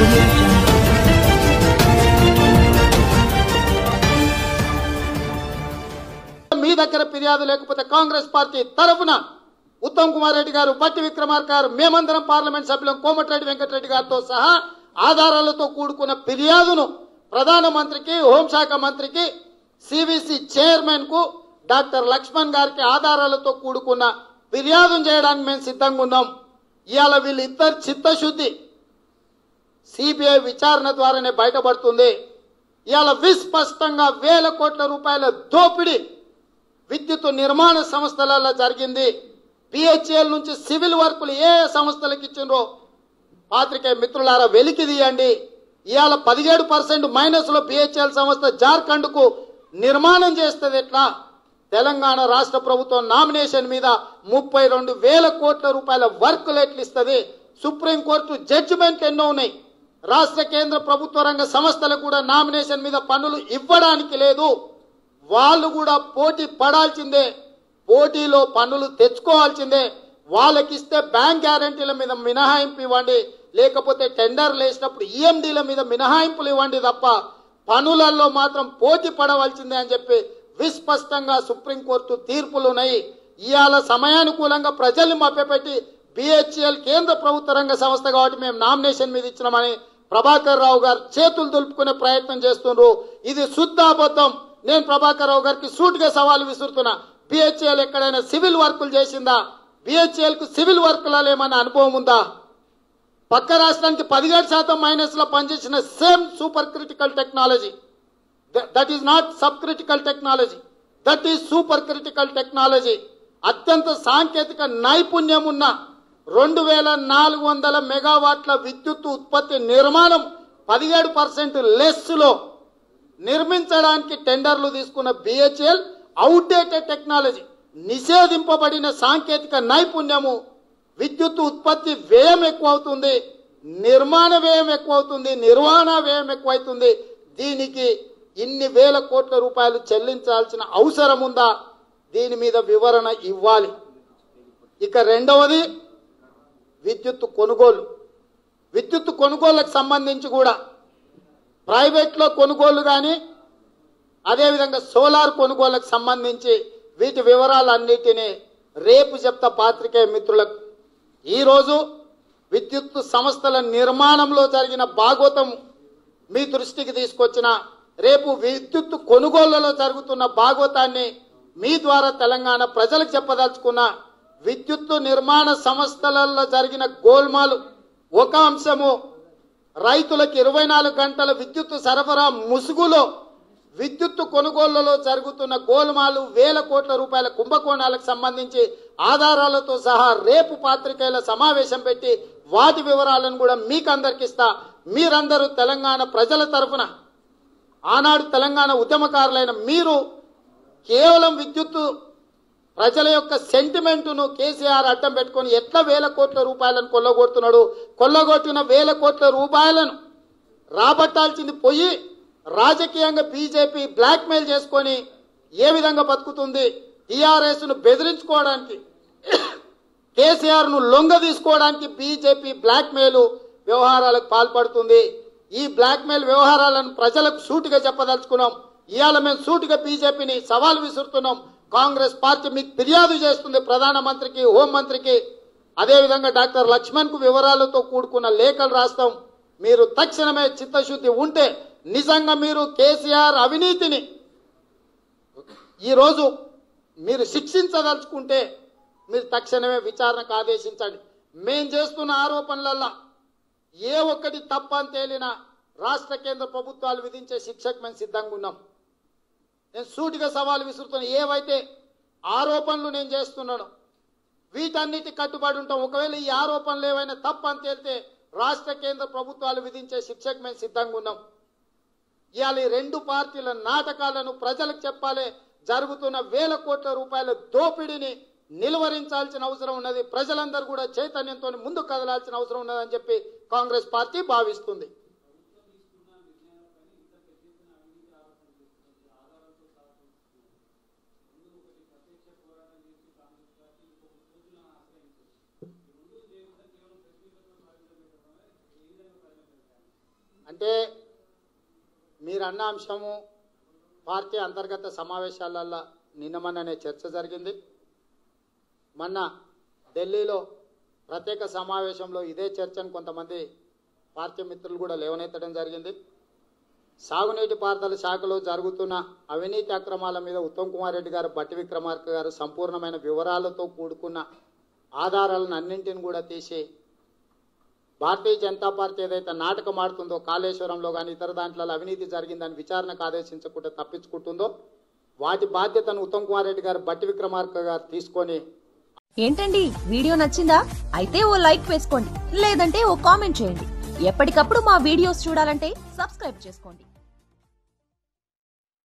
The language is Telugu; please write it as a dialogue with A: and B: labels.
A: audio jungle.
B: మీ దగ్గర ఫిర్యాదు లేకపోతే కాంగ్రెస్ పార్టీ తరఫున ఉత్తమ్ కుమార్ రెడ్డి గారు బట్టి విక్రమార్క గారు మేమందరం పార్లమెంట్ సభ్యులం కోమటిరెడ్డి వెంకటరెడ్డి గారితో సహా ఆధారాలతో కూడుకున్న ఫిర్యాదును ప్రధానమంత్రికి హోంశాఖ మంత్రికి సివిసి చైర్మన్ కు డాక్టర్ లక్ష్మణ్ గారికి ఆధారాలతో కూడుకున్న ఫిర్యాదును చేయడానికి మేము సిద్ధంగా ఉన్నాం ఇవాళ వీళ్ళిద్దరు చిత్తశుద్ధి సిబిఐ విచారణ ద్వారానే బయటపడుతుంది ఇవాళ విస్పష్టంగా వేల కోట్ల రూపాయల దోపిడీ విద్యుత్ నిర్మాణ సంస్థలలో జరిగింది పిహెచ్ఎల్ నుంచి సివిల్ వర్కులు ఏ ఏ సంస్థలకు ఇచ్చిండ్రో పాత్రికేయ మిత్రులారా వెలికి తీయండి ఇవాళ పదిహేడు పర్సెంట్ మైనస్ లో పిహెచ్ఎల్ సంస్థ జార్ఖండ్ కు నిర్మాణం చేస్తుంది ఎట్లా తెలంగాణ రాష్ట్ర ప్రభుత్వం నామినేషన్ మీద ముప్పై రెండు వేల కోట్ల రూపాయల వర్కులు ఎట్లు ఇస్తుంది సుప్రీంకోర్టు జడ్జిమెంట్ ఎన్నో ఉన్నాయి రాష్ట్ర కేంద్ర ప్రభుత్వ రంగ సంస్థలకు కూడా నామినేషన్ మీద పన్నులు ఇవ్వడానికి లేదు వాళ్ళు కూడా పోటీ పడాల్సిందే పోటీలో పన్నులు తెచ్చుకోవాల్సిందే వాళ్ళకిస్తే బ్యాంక్ గ్యారంటీల మీద మినహాయింపు ఇవ్వండి లేకపోతే టెండర్లు వేసినప్పుడు ఈఎండీల మీద మినహాయింపులు ఇవ్వండి తప్ప పనులలో మాత్రం పోటీ పడవలసిందే అని చెప్పి విస్పష్టంగా సుప్రీంకోర్టు తీర్పులు ఉన్నాయి ఇవాళ సమయానుకూలంగా ప్రజల్ని మభ్యపెట్టి బిహెచ్ఎల్ కేంద్ర ప్రభుత్వ రంగ సంస్థ కాబట్టి మేము నామినేషన్ మీద ఇచ్చినామని ప్రభాకర్ రావు గారు చేతులు దులుపుకునే ప్రయత్నం చేస్తున్నారు ఇది శుద్ధ అబద్ధం నేను ప్రభాకర్ రావు గారికి సూటిగా సవాలు విసురుతున్నా బిహెచ్ఎల్ ఎక్కడైనా సివిల్ వర్కులు చేసిందా బిహెచ్ఎల్ కు సివిల్ వర్కులలో ఏమైనా అనుభవం ఉందా పక్క రాష్ట్రానికి పదిహేడు శాతం మైనస్ లో పనిచేసిన same super critical technology that is not sub critical technology that is super critical technology అత్యంత సాంకేతిక నైపుణ్యం ఉన్న రెండు వేల నాలుగు వందల మెగావాట్ల విద్యుత్ ఉత్పత్తి నిర్మాణం పదిహేడు పర్సెంట్ లెస్లో నిర్మించడానికి టెండర్లు తీసుకున్న బిహెచ్ఎల్ అవుట్డేటెడ్ టెక్నాలజీ నిషేధింపబడిన సాంకేతిక నైపుణ్యము విద్యుత్ ఉత్పత్తి వ్యయం ఎక్కువ అవుతుంది నిర్మాణ వ్యయం ఎక్కువ అవుతుంది నిర్వహణ వ్యయం ఎక్కువ అవుతుంది దీనికి ఇన్ని వేల కోట్ల రూపాయలు చెల్లించాల్సిన అవసరం ఉందా దీని మీద వివరణ ఇవ్వాలి ఇక రెండవది విద్యుత్ కొనుగోలు విద్యుత్ కొనుగోళ్లకు సంబంధించి కూడా ప్రైవేట్లో కొనుగోలు కానీ అదేవిధంగా సోలార్ కొనుగోలుకు సంబంధించి వీటి వివరాలన్నిటినీ రేపు చెప్తా పాత్రికేయ మిత్రులకు ఈరోజు విద్యుత్ సంస్థల నిర్మాణంలో జరిగిన భాగోతం మీ దృష్టికి తీసుకొచ్చిన రేపు విద్యుత్ కొనుగోళ్లలో జరుగుతున్న భాగోతాన్ని మీ ద్వారా తెలంగాణ ప్రజలకు చెప్పదలుచుకున్న విద్యుత్ నిర్మాణ సంస్థలలో జరిగిన గోల్మాలు ఒక అంశము రైతులకు ఇరవై నాలుగు గంటల విద్యుత్ సరఫరా ముసుగులో విద్యుత్ కొనుగోళ్లలో జరుగుతున్న గోల్మాలు వేల కోట్ల రూపాయల కుంభకోణాలకు సంబంధించి ఆధారాలతో సహా రేపు పాత్రికేయుల సమావేశం పెట్టి వాటి వివరాలను కూడా మీకు అందరికి ఇస్తా మీరందరూ తెలంగాణ ప్రజల తరఫున ఆనాడు తెలంగాణ ఉద్యమకారులైన మీరు కేవలం విద్యుత్తు ప్రజల యొక్క సెంటిమెంటును కేసీఆర్ అడ్డం పెట్టుకొని ఎట్లా వేల కోట్ల రూపాయలను కొల్లగొడుతున్నాడు కొల్లగొట్టిన వేల కోట్ల రూపాయలను రాబట్టాల్సింది పోయి రాజకీయంగా బీజేపీ బ్లాక్మెయిల్ చేసుకొని ఏ విధంగా బతుకుతుంది టీఆర్ఎస్ ను బెదిరించుకోవడానికి కేసీఆర్ ను లొంగ తీసుకోవడానికి బీజేపీ బ్లాక్మెయిల్ వ్యవహారాలకు పాల్పడుతుంది ఈ బ్లాక్మెయిల్ వ్యవహారాలను ప్రజలకు సూటిగా చెప్పదలుచుకున్నాం ఇవాళ మేము సూటిగా బీజేపీని సవాల్ విసురుతున్నాం కాంగ్రెస్ పార్టీ మీకు ఫిర్యాదు చేస్తుంది ప్రధానమంత్రికి హోంమంత్రికి అదేవిధంగా డాక్టర్ లక్ష్మణ్ కు వివరాలతో కూడుకున్న లేఖలు రాస్తాం మీరు తక్షణమే చిత్తశుద్ధి ఉంటే నిజంగా మీరు కేసీఆర్ అవినీతిని ఈరోజు మీరు శిక్షించదలుచుకుంటే మీరు తక్షణమే విచారణకు ఆదేశించండి మేం చేస్తున్న ఆరోపణలల్లా ఏ ఒక్కటి తప్పని తేలినా రాష్ట్ర కేంద్ర ప్రభుత్వాలు విధించే శిక్షకు మేము సిద్ధంగా ఉన్నాం నేను సూటిగా సవాలు విసురుతున్నా ఏవైతే ఆరోపణలు నేను చేస్తున్నాను వీటన్నిటి కట్టుబడి ఉంటాం ఒకవేళ ఈ ఆరోపణలు ఏవైనా తప్పు అని తేలితే రాష్ట్ర కేంద్ర ప్రభుత్వాలు విధించే శిక్షకు మేము సిద్ధంగా ఉన్నాం ఇవాళ ఈ రెండు పార్టీల నాటకాలను ప్రజలకు చెప్పాలి జరుగుతున్న వేల కోట్ల రూపాయల దోపిడీని నిలువరించాల్సిన అవసరం ఉన్నది ప్రజలందరూ కూడా చైతన్యంతో ముందుకు కదలాల్సిన అవసరం ఉన్నదని చెప్పి కాంగ్రెస్ పార్టీ భావిస్తుంది అంటే మీరు అన్న అంశము పార్టీ అంతర్గత సమావేశాలలో నిన్న మొన్ననే చర్చ జరిగింది మొన్న ఢిల్లీలో ప్రత్యేక సమావేశంలో ఇదే చర్చను కొంతమంది పార్టీ మిత్రులు కూడా లేవనెత్తడం జరిగింది సాగునీటి పారుదల శాఖలో జరుగుతున్న అవినీతి అక్రమాల మీద ఉత్తమ్ కుమార్ రెడ్డి గారు బట్టి విక్రమార్క గారు సంపూర్ణమైన వివరాలతో కూడుకున్న ఆధారాలను అన్నింటిని కూడా తీసి భారతీయ జనతా పార్టీ ఏదైతే నాటకం ఆడుతుందో కాళేశ్వరంలో కానీ ఇతర దాంట్లో అవినీతి జరిగిందని విచారణకు ఆదేశించకుండా తప్పించుకుంటుందో వాటి బాధ్యతను ఉత్తమ్ కుమార్ రెడ్డి గారు బట్టి విక్రమార్క గారు తీసుకొని
A: ఏంటండి వీడియో నచ్చిందా అయితే ఓ లైక్ వేసుకోండి లేదంటే ఓ కామెంట్ చేయండి ఎప్పటికప్పుడు మా వీడియోస్ చూడాలంటే సబ్స్క్రైబ్ చేసుకోండి